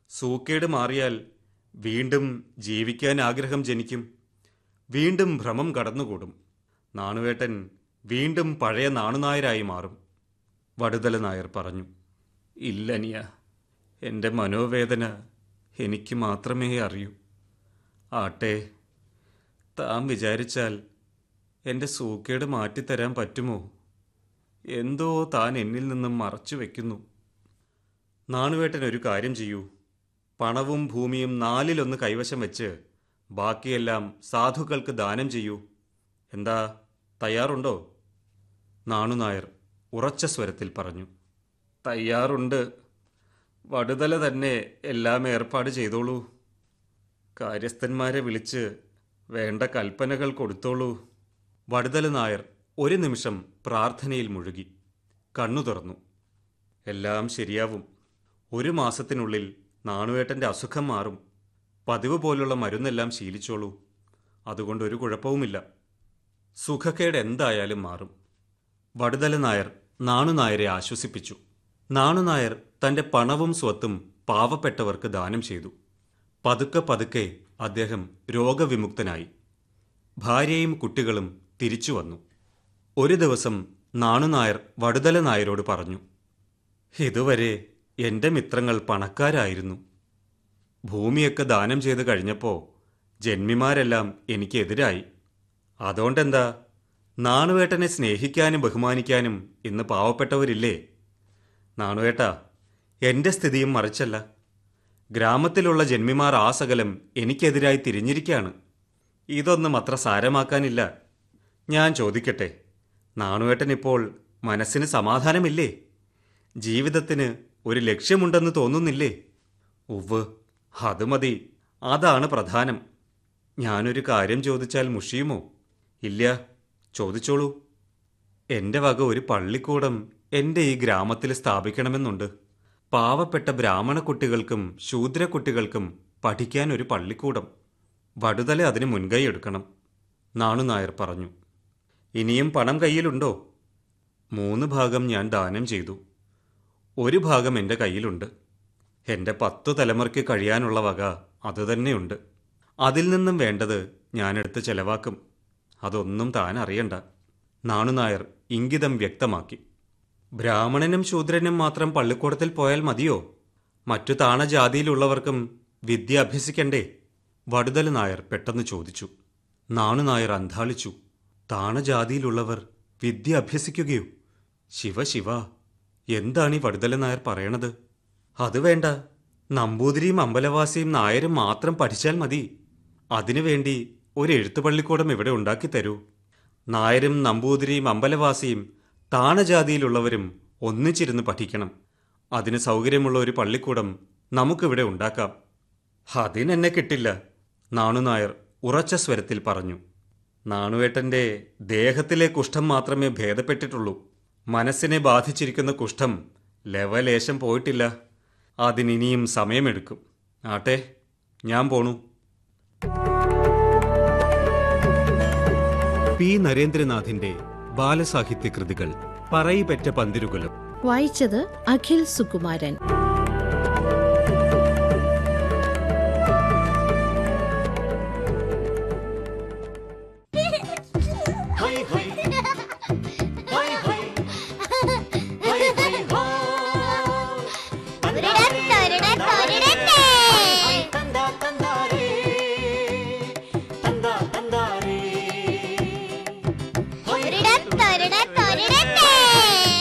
സൂക്കേട് മാറിയാൽ വീണ്ടും ജീവിക്കാൻ ആഗ്രഹം ജനിക്കും വീണ്ടും ഭ്രമം കടന്നുകൂടും നാണുവേട്ടൻ വീണ്ടും പഴയ നാണുനായരായി മാറും വടുതല നായർ പറഞ്ഞു ഇല്ലനിയ എൻ്റെ മനോവേദന എനിക്ക് മാത്രമേ അറിയൂ ആട്ടെ താൻ വിചാരിച്ചാൽ എൻ്റെ സൂക്കേട് മാറ്റിത്തരാൻ പറ്റുമോ എന്തോ താൻ എന്നിൽ നിന്നും മറച്ചു വെക്കുന്നു നാണുവേട്ടൻ ഒരു കാര്യം ചെയ്യൂ പണവും ഭൂമിയും നാലിലൊന്ന് കൈവശം വെച്ച് ബാക്കിയെല്ലാം സാധുക്കൾക്ക് ദാനം ചെയ്യൂ എന്താ തയ്യാറുണ്ടോ നാണുനായർ ഉറച്ച സ്വരത്തിൽ പറഞ്ഞു തയ്യാറുണ്ട് വടുതല തന്നെ എല്ലാം ഏർപ്പാട് ചെയ്തോളൂ കാര്യസ്ഥന്മാരെ വിളിച്ച് വേണ്ട കൽപ്പനകൾ കൊടുത്തോളൂ വടുതല നായർ ഒരു നിമിഷം പ്രാർത്ഥനയിൽ മുഴുകി കണ്ണു തുറന്നു എല്ലാം ശരിയാവും ഒരു മാസത്തിനുള്ളിൽ നാണുവേട്ടൻ്റെ അസുഖം മാറും പതിവ് പോലുള്ള മരുന്നെല്ലാം ശീലിച്ചോളൂ അതുകൊണ്ട് ഒരു കുഴപ്പവുമില്ല സുഖക്കേട് എന്തായാലും മാറും വടുതല നായർ നാണുനായരെ ആശ്വസിപ്പിച്ചു നാണുനായർ തന്റെ പണവും സ്വത്തും പാവപ്പെട്ടവർക്ക് ദാനം ചെയ്തു പതുക്കെ പതുക്കെ അദ്ദേഹം രോഗവിമുക്തനായി ഭാര്യയും കുട്ടികളും തിരിച്ചു വന്നു ഒരു ദിവസം നാണുനായർ വടുതല നായരോട് പറഞ്ഞു ഇതുവരെ എൻ്റെ മിത്രങ്ങൾ പണക്കാരായിരുന്നു ഭൂമിയൊക്കെ ദാനം ചെയ്ത് കഴിഞ്ഞപ്പോൾ ജന്മിമാരെല്ലാം എനിക്കെതിരായി അതുകൊണ്ടെന്താ നാണുവേട്ടനെ സ്നേഹിക്കാനും ബഹുമാനിക്കാനും ഇന്ന് പാവപ്പെട്ടവരില്ലേ നാണുവേട്ട എൻ്റെ സ്ഥിതിയും മറിച്ചല്ല ഗ്രാമത്തിലുള്ള ജന്മിമാർ ആ സകലം എനിക്കെതിരായി തിരിഞ്ഞിരിക്കുകയാണ് ഇതൊന്നും അത്ര സാരമാക്കാനില്ല ഞാൻ ചോദിക്കട്ടെ നാണുവേട്ടൻ ഇപ്പോൾ മനസ്സിന് സമാധാനമില്ലേ ജീവിതത്തിന് ഒരു ലക്ഷ്യമുണ്ടെന്ന് തോന്നുന്നില്ലേ ഉവ് അത് മതി അതാണ് പ്രധാനം ഞാനൊരു കാര്യം ചോദിച്ചാൽ മുഷിയുമോ ഇല്ല ചോദിച്ചോളൂ എൻ്റെ വക ഒരു പള്ളിക്കൂടം എൻ്റെ ഈ ഗ്രാമത്തിൽ സ്ഥാപിക്കണമെന്നുണ്ട് പാവപ്പെട്ട ബ്രാഹ്മണ കുട്ടികൾക്കും ശൂദ്ര കുട്ടികൾക്കും പഠിക്കാൻ ഒരു പള്ളിക്കൂടം വടുതല അതിന് മുൻകൈ എടുക്കണം നാണുനായർ പറഞ്ഞു ഇനിയും പണം കയ്യിലുണ്ടോ മൂന്ന് ഭാഗം ഞാൻ ദാനം ചെയ്തു ഒരു ഭാഗം എൻ്റെ കയ്യിലുണ്ട് എൻ്റെ പത്തു തലമുറയ്ക്ക് കഴിയാനുള്ള വക അതുതന്നെയുണ്ട് അതിൽ നിന്നും വേണ്ടത് ഞാനെടുത്ത് ചെലവാക്കും അതൊന്നും താൻ അറിയണ്ട നാണുനായർ ഇംഗിതം വ്യക്തമാക്കി ബ്രാഹ്മണനും ശൂദ്രനും മാത്രം പള്ളിക്കൂടത്തിൽ പോയാൽ മതിയോ മറ്റു താണജാതിയിലുള്ളവർക്കും വിദ്യ അഭ്യസിക്കണ്ടേ വടുതല നായർ പെട്ടെന്ന് ചോദിച്ചു നാണുനായർ അന്താളിച്ചു താണജാതിയിലുള്ളവർ വിദ്യ അഭ്യസിക്കുകയോ ശിവ ശിവ എന്താണ് ഈ വടുതല നായർ പറയണത് അത് വേണ്ട നമ്പൂതിരിയും അമ്പലവാസിയും നായരും മാത്രം പഠിച്ചാൽ മതി അതിനുവേണ്ടി ഒരു എഴുത്തുപള്ളിക്കൂടം ഇവിടെ ഉണ്ടാക്കി തരൂ നായരും നമ്പൂതിരിയും അമ്പലവാസിയും താണജാതിയിലുള്ളവരും ഒന്നിച്ചിരുന്ന് പഠിക്കണം അതിന് സൗകര്യമുള്ള ഒരു പള്ളിക്കൂടം നമുക്കിവിടെ ഉണ്ടാക്കാം അതിനെന്നെ കിട്ടില്ല നാണുനായർ ഉറച്ച സ്വരത്തിൽ പറഞ്ഞു നാണുവേട്ടന്റെ ദേഹത്തിലെ കുഷ്ഠം മാത്രമേ ഭേദപ്പെട്ടിട്ടുള്ളൂ മനസ്സിനെ ബാധിച്ചിരിക്കുന്ന കുഷ്ഠം ലവലേശം പോയിട്ടില്ല അതിനിനിയും സമയമെടുക്കും ആട്ടെ ഞാൻ പോണു പി നരേന്ദ്രനാഥിന്റെ ബാലസാഹിത്യ കൃതികൾ പറയിപെറ്റ പന്തിരുകുലം വായിച്ചത് അഖിൽ സുകുമാരൻ